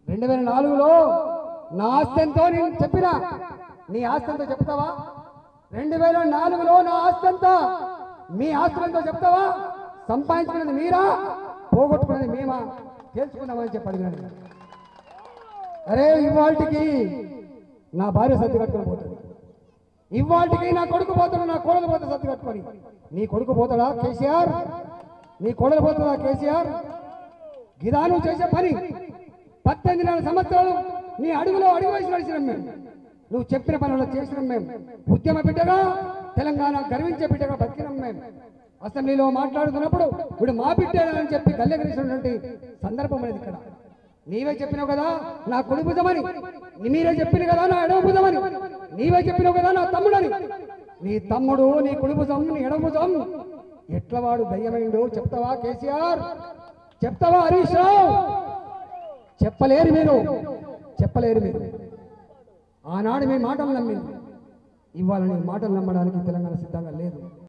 రెండు వేల నాలుగులో నా ఆస్తి ఎంతో నేను చెప్పినా నీ ఆస్తి ఎంతో చెప్తావా రెండు వేల నాలుగులో నా ఆస్తి ఎంత మీ ఆస్తి ఎంతో చెప్తావా సంపాదించుకున్నది మీరా పోగొట్టుకున్నది మేమా తెలుసుకుందామని చెప్పి అడిగినాను అరే ఇవాళకి నా భార్య సర్ది కట్టుకొని పోతుంది ఇవాళకి నా కొడుకు పోతాడు నా కోడలు పోతా సర్ది కట్టుకొని నీ కొడుకు పోతాడా కేసీఆర్ నీ కోడలు పోతుందా కేసీఆర్ గిదా నువ్వు చేసే పని పద్దెనిమిది నెలల సంవత్సరాలు నీ అడుగులో అడుగు వేసి నడిచినాం మేము నువ్వు చెప్పిన పనులు చేసినాం మేము ఉద్యమ బిడ్డగా తెలంగాణ గర్వించే బిడ్డగా బతికినాం మేము అసెంబ్లీలో మాట్లాడుతున్నప్పుడు ఇప్పుడు మా బిడ్డని చెప్పి గల్లెగరిసినటువంటి సందర్భం అనేది ఇక్కడ నీవే చెప్పినావు కదా నా కుడి భుజమని మీరే చెప్పిన కదా నా ఎడవ భుజమని నీవే చెప్పినావు కదా నా తమ్ముడని నీ తమ్ముడు నీ కుడి భుజం నీ ఎడవ భుజం ఎట్ల వాడు దయ్యమైండు చెప్తావా కేసీఆర్ చెప్తావా హరీష్ రావు చెప్పలేరు మీరు చెప్పలేరు మీరు ఆనాడు మీ మాటలు నమ్మింది ఇవాళ నీ మాటలు నమ్మడానికి తెలంగాణ సిద్ధంగా లేదు